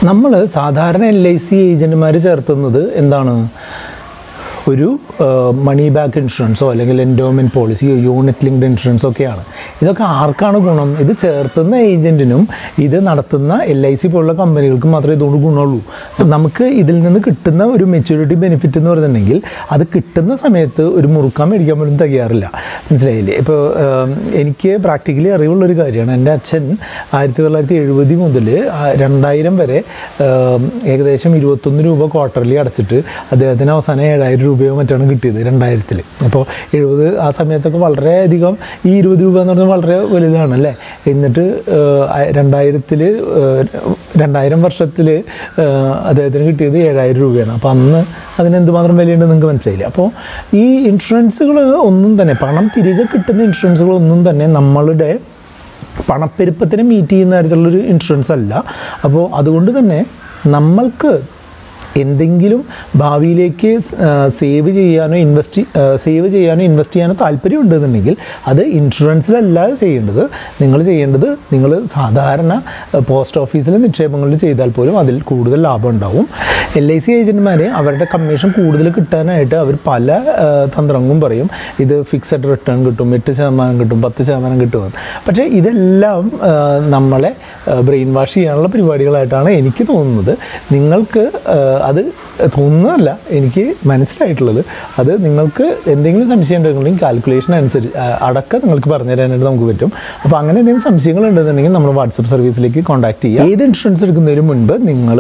നമ്മൾ സാധാരണ L I C ഏജൻറ്റുമാർ ചേർത്തുന്നത് എന്താണ് ഒരു മണി ബാക്ക് ഇൻഷുറൻസോ അല്ലെങ്കിൽ എൻഡോമെൻറ്റ് പോളിസിയോ യൂണിറ്റ് ലിങ്ക്ഡ് ഇൻഷുറൻസോ ഒക്കെയാണ് ഇതൊക്കെ ആർക്കാണ് ഗുണം ഇത് ചേർത്തുന്ന ഏജൻറ്റിനും ഇത് നടത്തുന്ന എൽ ഐ സി പോലുള്ള കമ്പനികൾക്ക് മാത്രമേ ഇതുകൊണ്ട് ഗുണമുള്ളൂ നമുക്ക് ഇതിൽ നിന്ന് കിട്ടുന്ന ഒരു മെച്യൂരിറ്റി ബെനിഫിറ്റ് എന്ന് പറയുന്നുണ്ടെങ്കിൽ അത് കിട്ടുന്ന സമയത്ത് ഒരു മുറുക്കാൻ മേടിക്കാൻ പോലും തികയാറില്ല മനസ്സിലായില്ലേ ഇപ്പോൾ എനിക്ക് പ്രാക്ടിക്കലി അറിവുള്ളൊരു കാര്യമാണ് എൻ്റെ അച്ഛൻ ആയിരത്തി തൊള്ളായിരത്തി എഴുപത് മുതൽ രണ്ടായിരം വരെ ആം, ഏകദേശം ഇരുപത്തൊന്ന് രൂപ ക്വാർട്ടർലി അടച്ചിട്ട് അദ്ദേഹത്തിന് അവസാനം ഏഴായിരം രൂപയോ മറ്റാണ് കിട്ടിയത് രണ്ടായിരത്തിൽ അപ്പോൾ എഴുപത് ആ സമയത്തൊക്കെ വളരെയധികം ഈ ഇരുപത് രൂപ എന്ന് പറഞ്ഞാൽ വളരെ വലുതാണ് അല്ലേ എന്നിട്ട് രണ്ടായിരത്തിൽ രണ്ടായിരം വർഷത്തിൽ അദ്ദേഹത്തിന് കിട്ടിയത് ഏഴായിരം രൂപയാണ് അപ്പോൾ അന്ന് അതിന് എന്തുമാത്രം വിലയുണ്ട് നിങ്ങൾക്ക് മനസ്സിലായില്ലേ അപ്പോൾ ഈ ഇൻഷുറൻസുകൾ ഒന്നും തന്നെ പണം തിരികെ കിട്ടുന്ന ഇൻഷുറൻസുകളൊന്നും തന്നെ നമ്മളുടെ പണപ്പെരുപ്പത്തിനെ മീറ്റ് ചെയ്യുന്ന തരത്തിലുള്ളൊരു ഇൻഷുറൻസ് അല്ല അപ്പോൾ അതുകൊണ്ട് തന്നെ നമ്മൾക്ക് എന്തെങ്കിലും ഭാവിയിലേക്ക് സേവ് ചെയ്യാനോ ഇൻവെസ്റ്റ് സേവ് ചെയ്യാനോ ഇൻവെസ്റ്റ് ചെയ്യാനോ താല്പര്യമുണ്ടെന്നുണ്ടെങ്കിൽ അത് ഇൻഷുറൻസിലല്ല ചെയ്യേണ്ടത് നിങ്ങൾ ചെയ്യേണ്ടത് നിങ്ങൾ സാധാരണ പോസ്റ്റ് ഓഫീസിലെ നിക്ഷേപങ്ങളിൽ ചെയ്താൽ പോലും അതിൽ കൂടുതൽ ലാഭം ഉണ്ടാവും എൽ ഐ സി ഏജൻറ്റുമാർ അവരുടെ കമ്മീഷൻ കൂടുതൽ കിട്ടാനായിട്ട് അവർ പല ആ, തന്ത്രങ്ങളും പറയും ഇത് ഫിക്സഡ് റിട്ടേൺ കിട്ടും എട്ട് ശതമാനം കിട്ടും പത്ത് ശതമാനം കിട്ടുമെന്ന് പക്ഷേ ഇതെല്ലാം ആ, നമ്മളെ ബ്രെയിൻ വാഷ് ചെയ്യാനുള്ള പരിപാടികളായിട്ടാണ് എനിക്ക് തോന്നുന്നത് നിങ്ങൾക്ക് ആ, അത് തോന്നുന്നതല്ല എനിക്ക് മനസ്സിലായിട്ടുള്ളത് അത് നിങ്ങൾക്ക് എന്തെങ്കിലും സംശയം ഉണ്ടെന്നുണ്ടെങ്കിൽ കാൽക്കുലേഷൻ അനുസരിച്ച് ആ, അടക്കം നിങ്ങൾക്ക് പറഞ്ഞു തരാനായിട്ട് നമുക്ക് പറ്റും അപ്പോൾ അങ്ങനെ എന്തെങ്കിലും സംശയങ്ങൾ ഉണ്ടെന്നുണ്ടെങ്കിൽ നമ്മൾ വാട്സപ്പ് സർവീസിലേക്ക് കോൺടാക്ട് ചെയ്യുക ഏത് ഇൻഷുറൻസ് എടുക്കുന്നതിന് മുൻപ് നിങ്ങൾ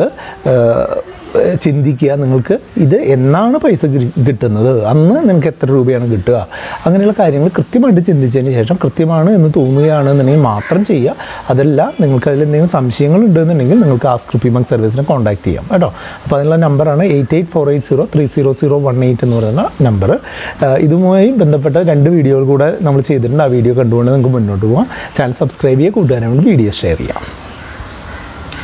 ചിന്തിക്കുക നിങ്ങൾക്ക് ഇത് എന്നാണ് പൈസ കി- കിട്ടുന്നത് അന്ന് നിങ്ങൾക്ക് എത്ര രൂപയാണ് കിട്ടുക അങ്ങനെയുള്ള കാര്യങ്ങൾ കൃത്യമായിട്ട് ചിന്തിച്ചതിന് ശേഷം കൃത്യമാണ് എന്ന് തോന്നുകയാണെന്നുണ്ടെങ്കിൽ മാത്രം ചെയ്യുക അതല്ല നിങ്ങൾക്ക് അതിൽ എന്തെങ്കിലും സംശയങ്ങൾ ഉണ്ടെന്നുണ്ടെങ്കിൽ നിങ്ങൾക്ക് ആസ്ക് റുപ്പിമങ് സർവീസിനെ കോൺടാക്ട് ചെയ്യാം കേട്ടോ അപ്പോൾ അതിനുള്ള നമ്പറാണ് eight eight four eight zero three zero zero one eight എന്ന് പറയുന്ന നമ്പർ ഇതുമായി ബന്ധപ്പെട്ട രണ്ട് വീഡിയോകൾ കൂടെ നമ്മൾ ചെയ്തിട്ടുണ്ട് ആ വീഡിയോ കണ്ടുകൊണ്ട് നിങ്ങൾക്ക് മുന്നോട്ട് പോകാം ചാനൽ സബ്സ്ക്രൈബ് ചെയ്യുക കൂട്ടുകാരെ വീഡിയോ ഷെയർ ചെയ്യാം